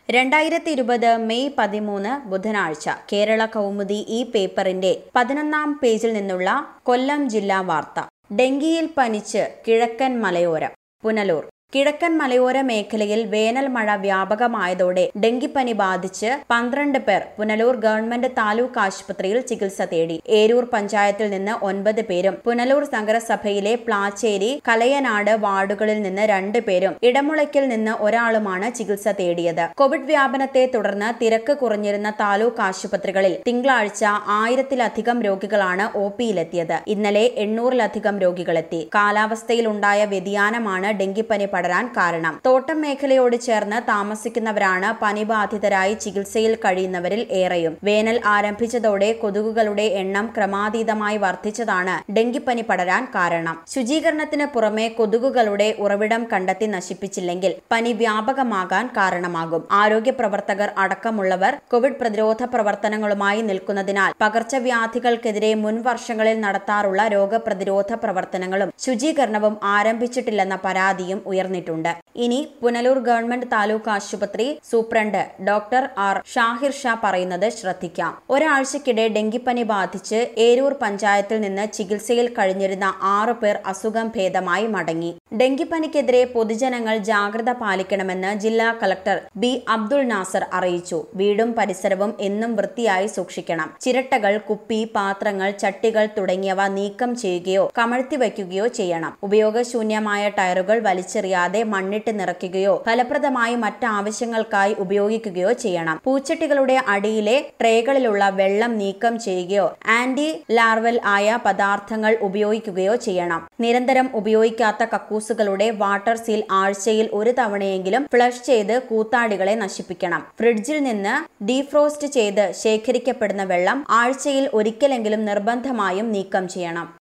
രണ്ടായിരത്തി ഇരുപത് മെയ് പതിമൂന്ന് ബുധനാഴ്ച കേരള കൗമുദി ഈ പേപ്പറിന്റെ പതിനൊന്നാം പേജിൽ നിന്നുള്ള കൊല്ലം ജില്ലാ വാർത്ത ഡെങ്കിയിൽ പനിച്ച് കിഴക്കൻ മലയോരം പുനലൂർ കിഴക്കൻ മലയോര മേഖലയിൽ വേനൽ മഴ വ്യാപകമായതോടെ ഡെങ്കിപ്പനി ബാധിച്ച് പന്ത്രണ്ട് പേർ പുനലൂർ ഗവൺമെന്റ് താലൂക്ക് ആശുപത്രിയിൽ ചികിത്സ തേടി ഏരൂർ പഞ്ചായത്തിൽ നിന്ന് ഒൻപത് പേരും പുനലൂർ നഗരസഭയിലെ പ്ലാച്ചേരി കലയനാട് വാർഡുകളിൽ നിന്ന് രണ്ട് പേരും ഇടമുളയ്ക്കൽ നിന്ന് ഒരാളുമാണ് ചികിത്സ തേടിയത് കോവിഡ് വ്യാപനത്തെ തുടർന്ന് തിരക്ക് കുറഞ്ഞിരുന്ന താലൂക്ക് ആശുപത്രികളിൽ തിങ്കളാഴ്ച ആയിരത്തിലധികം രോഗികളാണ് ഒ പിയിലെത്തിയത് ഇന്നലെ എണ്ണൂറിലധികം രോഗികളെത്തി കാലാവസ്ഥയിലുണ്ടായ വ്യതിയാനമാണ് ഡെങ്കിപ്പനി പടരാൻ കാരണം തോട്ടം മേഖലയോട് ചേർന്ന് താമസിക്കുന്നവരാണ് പനിബാധിതരായി ചികിത്സയിൽ കഴിയുന്നവരിൽ ഏറെയും വേനൽ ആരംഭിച്ചതോടെ കൊതുകുകളുടെ എണ്ണം ക്രമാതീതമായി വർദ്ധിച്ചതാണ് ഡെങ്കിപ്പനി പടരാൻ കാരണം ശുചീകരണത്തിന് പുറമെ കൊതുകുകളുടെ ഉറവിടം കണ്ടെത്തി നശിപ്പിച്ചില്ലെങ്കിൽ പനി വ്യാപകമാകാൻ കാരണമാകും ആരോഗ്യ പ്രവർത്തകർ അടക്കമുള്ളവർ കോവിഡ് പ്രതിരോധ പ്രവർത്തനങ്ങളുമായി നിൽക്കുന്നതിനാൽ പകർച്ചവ്യാധികൾക്കെതിരെ മുൻ വർഷങ്ങളിൽ നടത്താറുള്ള രോഗപ്രതിരോധ പ്രവർത്തനങ്ങളും ശുചീകരണവും ആരംഭിച്ചിട്ടില്ലെന്ന പരാതിയും ഉയർന്നിട്ടുണ്ട് ഇനി പുനലൂർ ഗവൺമെന്റ് താലൂക്ക് ആശുപത്രി superintendent doctor R Shahir Shah പറയുന്നത് ശ്രദ്ധിക്കാം ഒരാഴ്ചക്കിടെ ഡെങ്കിപ്പനി ബാധിച്ച് ഏരൂർ പഞ്ചായത്തിൽ നിന്ന് ചികിത്സയിൽ കഴിഞ്ഞിരുന്ന ആറു പേർ അസുഖം ഭേദമായി മടങ്ങി ഡെങ്കിപ്പനിക്കെതിരെ പൊതുജനങ്ങൾ ജാഗ്രത പാലിക്കണമെന്ന് ജില്ലാ കളക്ടർ ബി അബ്ദുൾ നാസർ അറിയിച്ചു വീടും പരിസരവും എന്നും വൃത്തിയായി സൂക്ഷിക്കണം ചിരട്ടകൾ കുപ്പി പാത്രങ്ങൾ ചട്ടികൾ തുടങ്ങിയവ നീക്കം ചെയ്യുകയോ കമഴ്ത്തി വയ്ക്കുകയോ ചെയ്യണം ഉപയോഗശൂന്യമായ ടയറുകൾ വലിച്ചെറിയാതെ മണ്ണിട്ട് നിറയ്ക്കുകയോ ഫലപ്രദമായി മറ്റാവശ്യങ്ങൾക്കായി ഉപയോഗിക്കുകയോ ചെയ്യണം പൂച്ചട്ടികളുടെ അടിയിലെ ട്രേകളിലുള്ള വെള്ളം നീക്കം ചെയ്യുകയോ ആന്റി ലാർവൽ ആയ പദാർത്ഥങ്ങൾ ഉപയോഗിക്കുകയോ ചെയ്യണം നിരന്തരം ഉപയോഗിക്കാത്ത കക്കൂസുകളുടെ വാട്ടർ സീൽ ആഴ്ചയിൽ ഒരു തവണയെങ്കിലും ഫ്ലഷ് ചെയ്ത് കൂത്താടികളെ നശിപ്പിക്കണം ഫ്രിഡ്ജിൽ നിന്ന് ഡീഫ്രോസ്റ്റ് ചെയ്ത് ശേഖരിക്കപ്പെടുന്ന വെള്ളം ആഴ്ചയിൽ ഒരിക്കലെങ്കിലും നിർബന്ധമായും നീക്കം ചെയ്യണം